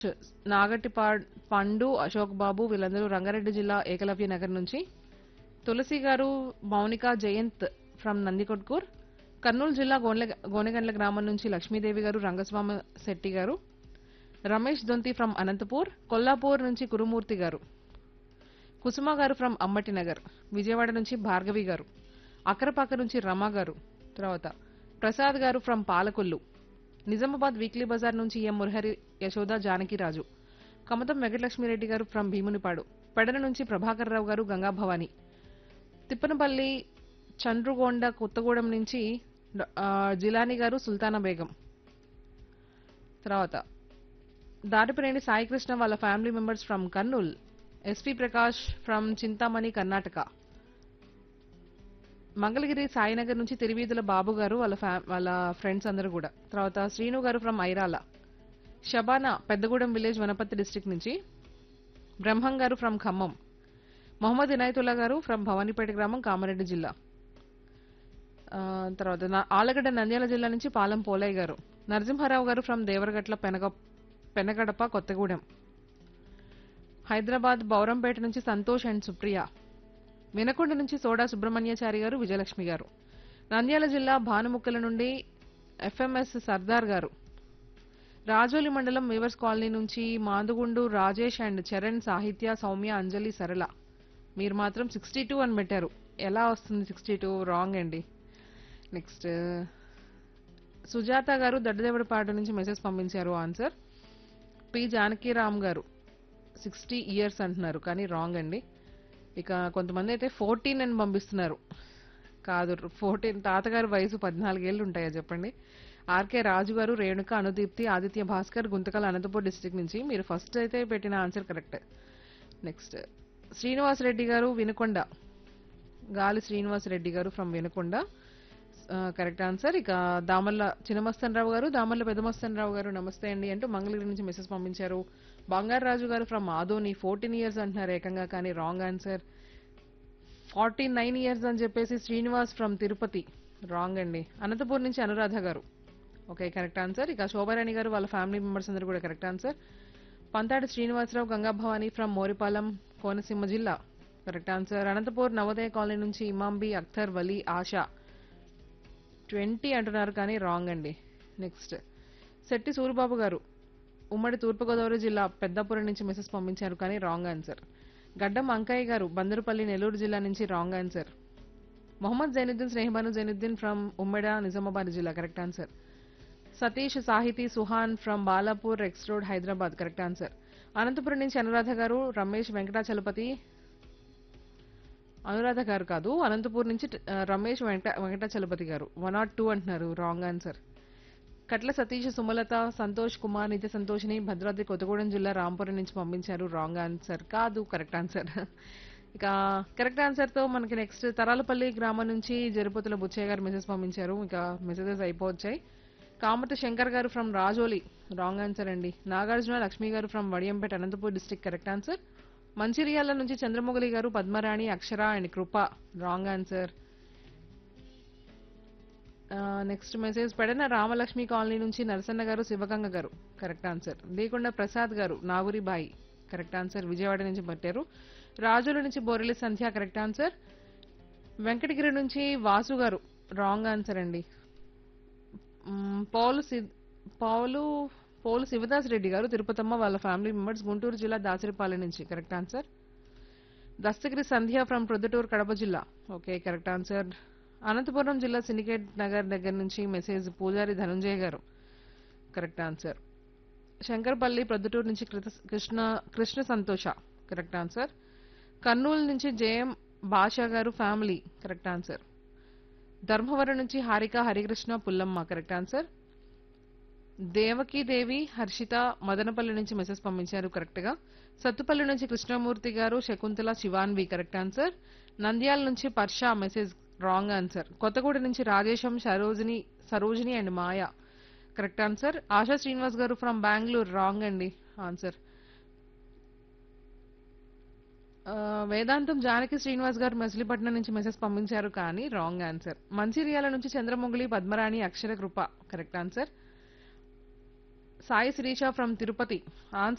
నాగటి పా- పండు అశోక్ బాబు వీళ్ళందరూ రంగారెడ్డి జిల్లా ఏకలవ్య నగర్ నుంచి తులసి గారు మౌనిక జయంత్ ఫ్రమ్ నందికొట్కూర్ కర్నూలు జిల్లా గోనె గోనెగండ్ల గ్రామం నుంచి లక్ష్మీదేవి గారు రంగస్వామి శెట్టి గారు రమేష్ దొంతి ఫ్రమ్ అనంతపూర్ కొల్లాపూర్ నుంచి కురుమూర్తి గారు కుసుమ గారు ఫ్రమ్ అమ్మటి నగర్ విజయవాడ నుంచి భార్గవి గారు అక్కరపాక నుంచి రమ గారు తర్వాత ప్రసాద్ గారు ఫ్రమ్ పాలకొల్లు నిజామాబాద్ వీక్లీ బజార్ నుంచి ఎం మురహరి యశోద జానకిరాజు కమతం వెంకటలక్ష్మిరెడ్డి గారు ఫ్రమ్ భీమునిపాడు పెడన నుంచి ప్రభాకర్ రావు గారు గంగా భవాని తిప్పనపల్లి చండ్రుగొండ కొత్తగూడెం నుంచి ఆ, జిలాని గారు సుల్తానా బేగం తర్వాత దారిపినేని సాయికృష్ణ వాళ్ళ family members from Kurnool SP Prakash from Chintamani Karnataka Mangalagiri Sainagar నుంచి తిరువీధుల బాబు గారు వాళ్ళ ఫ్యా- వాళ్ళ ఫ్రెండ్స్ అందరూ కూడా తర్వాత శ్రీను గారు from Airala Shabana Peddagudem village Wanaparthy district నుంచి బ్రహ్మం గారు ఫ్రమ్ ఖమ్మం మొహమ్మద్ ఇనాయతుల్లా గారు ఫ్రమ్ భవానీపేట గ్రామం కామారెడ్డి జిల్లా ఆ, తర్వాత నా- ఆలగడ్డ నంద్యాల జిల్లా నుంచి పాలెం పోలయ్య గారు నరసింహారావు గారు ఫ్రమ్ దేవరగట్ల పెనగ పెనగడప కొత్తగూడెం హైదరాబాద్ బౌరంపేట నుంచి సంతోష్ అండ్ సుప్రియ వినకొండ నుంచి సోడా సుబ్రహ్మణ్యాచారి గారు విజయలక్ష్మి గారు నంద్యాల జిల్లా భానుముక్కల నుండి ఎఫ్ఎంఎస్ సర్దార్ గారు రాజోలి మండలం వీవర్స్ కాలనీ నుంచి మాదుగుండు రాజేష్ అండ్ చరణ్ సాహిత్య సౌమ్య అంజలి సరళ మీరు మాత్రం సిక్స్టీ టూ అని పెట్టారు ఎలా వస్తుంది సిక్స్టీ టూ రాంగ్ అండి నెక్స్ట్ సుజాత గారు దడ్డదేవడపాడు నుంచి మెసేజ్ పంపించారు ఆన్సర్ పి జానకీరామ్ గారు సిక్స్టీ ఇయర్స్ అంటున్నారు కానీ రాంగ్ అండి ఇక కొంతమంది అయితే ఫోర్టీన్ అని పంపిస్తున్నారు కాదు ఫోర్టీన్ తాతగారి వయసు పద్నాలుగేళ్ళు ఉంటాయా చెప్పండి ఆర్కే రాజు గారు రేణుక అనుదీప్తి ఆదిత్య భాస్కర్ గుంతకల్ అనంతపూర్ డిస్ట్రిక్ట్ నుంచి మీరు ఫస్ట్ అయితే పెట్టిన answer correct next Srinivas Reddy గారు వినుకొండ గాలి శ్రీనివాస్ రెడ్డి గారు ఫ్రమ్ వినుకొండ కరెక్ట్ ఆన్సర్ ఇక దామల్ల చిన్నమస్తన్ రావు గారు దామల్ల పెద్దమస్తన్ రావు గారు నమస్తే అండి అంటూ మంగళగిరి నుంచి మెసేజ్ పంపించారు బంగారు రాజు గారు ఫ్రమ్ ఆదోని ఫోర్టీన్ ఇయర్స్ అంటున్నారు ఏకంగా కానీ wrong answer forty nine years అని చెప్పేసి శ్రీనివాస్ ఫ్రమ్ తిరుపతి రాంగ్ అండి అనంతపూర్ నుంచి అనురాధ గారు ఓకే కరెక్ట్ ఆన్సర్ ఇక శోభారాణి గారు వాళ్ళ ఫ్యామిలీ మెంబర్స్ అందరూ కూడా correct answer Panthadi Srinivasarao Gangabhavani from Moripalem Konaseema జిల్లా correct answer Anantapur Navodaya colony నుంచి ఇమాంబి అఖ్తర్ వలీ ఆశా ట్వంటీ అంటున్నారు కానీ రాంగ్ అండి నెక్స్ట్ శెట్టి సూరిబాబు గారు ఉమ్మడి తూర్పుగోదావరి జిల్లా పెద్దపురం నుంచి మెసేజ్ పంపించారు కానీ రాంగ్ ఆన్సర్ గడ్డం అంకయ్య గారు బందరుపల్లి నెల్లూరు జిల్లా నుంచి wrong answer Mohammad Zainuddin Snehabanu Zainuddin from Ummeda Nizamabad జిల్లా correct answer Satish Sahithi Suhan from Balapur X road Hyderabad correct answer Anantapuram నుంచి అనురాధ గారు రమేష్ వెంకటాచలపతి అనురాధ గారు కాదు అనంతపూర్ నుంచి ఆ, రమేష్ వెంకట వెంకటాచలపతి గారు వన్ నాట్ టూ అంటున్నారు రాంగ్ ఆన్సర్ కట్ల సతీష్ సుమలత సంతోష్ కుమార్ నిత్య సంతోషిని భద్రాద్రి కొత్తగూడెం జిల్లా రాంపురం నుంచి పంపించారు రాంగ్ ఆన్సర్ కాదు కరెక్ట్ ఆన్సర్ ఇక కరెక్ట్ ఆన్సర్ తో మనకి నెక్స్ట్ తరాలపల్లి గ్రామం నుంచి జరుపతుల బుచ్చయ్య గారు మెసేజ్ పంపించారు ఇక మెసేజెస్ అయిపోవచ్చాయి కామత శంకర్ గారు ఫ్రమ్ రాజోలి రాంగ్ ఆన్సర్ అండి నాగార్జున లక్ష్మి గారు from Vadiyampeta Anantapur district correct answer Mancherial నుంచి చంద్రమొగలి గారు Padmarani Akshara and Krupa wrong answer next message Pedana Ramalakshmi colony నుంచి నరసన్న గారు శివగంగ గారు కరెక్ట్ ఆన్సర్ లేకుండా ప్రసాద్ గారు నాగురి బాయి కరెక్ట్ ఆన్సర్ విజయవాడ నుంచి పట్టారు రాజుల నుంచి బోరెలి సంధ్య కరెక్ట్ ఆన్సర్ వెంకటగిరి నుంచి వాసు గారు రాంగ్ ఆన్సర్ అండి మ్మ్, పౌలు సి- పౌలు పౌలు శివదాస్ రెడ్డి గారు తిరుపతమ్మ వాళ్ళ ఫ్యామిలీ మెంబర్స్ గుంటూరు జిల్లా దాసరిపాలెం నుంచి correct answer Dastagiri Sandhya from Proddatur Kadapa జిల్లా ఓకే కరెక్ట్ ఆన్సర్ అనంతపురం జిల్లా సిండికేట్ నగర్ దగ్గర నుంచి మెసేజ్ పూజారి ధనుంజయ గారు కరెక్ట్ ఆన్సర్ శంకర్పల్లి ప్రొద్దుటూరు నుంచి కృత- కృష్ణ కృష్ణ సంతోష కరెక్ట్ ఆన్సర్ కర్నూలు నుంచి జేఎం భాషా గారు ఫ్యామిలీ కరెక్ట్ ఆన్సర్ ధర్మవరం నుంచి హారిక హరికృష్ణ పుల్లమ్మ కరెక్ట్ ఆన్సర్ దేవకీదేవి హర్షిత మదనపల్లి నుంచి మెసేజ్ పంపించారు కరెక్ట్ గా సత్తుపల్లి నుంచి కృష్ణమూర్తి గారు శకుంతల శివాన్వి కరెక్ట్ ఆన్సర్ నంద్యాల నుంచి Parsha message wrong answer Kothaguda నుంచి Rajesham Sarojini Sarojini and Maya correct answer Asha Srinivas గారు ఫ్రమ్ బెంగళూరు రాంగ్ అండి ఆన్సర్ ఆ, వేదాంతం జానకి శ్రీనివాస్ గారు మచిలీపట్నం నుంచి మెసేజ్ పంపించారు కానీ రాంగ్ ఆన్సర్ మంచిర్యాల నుంచి Chandramonguli Padmarani Akshara Krupa correct answer Sai Srisha from Tirupati answer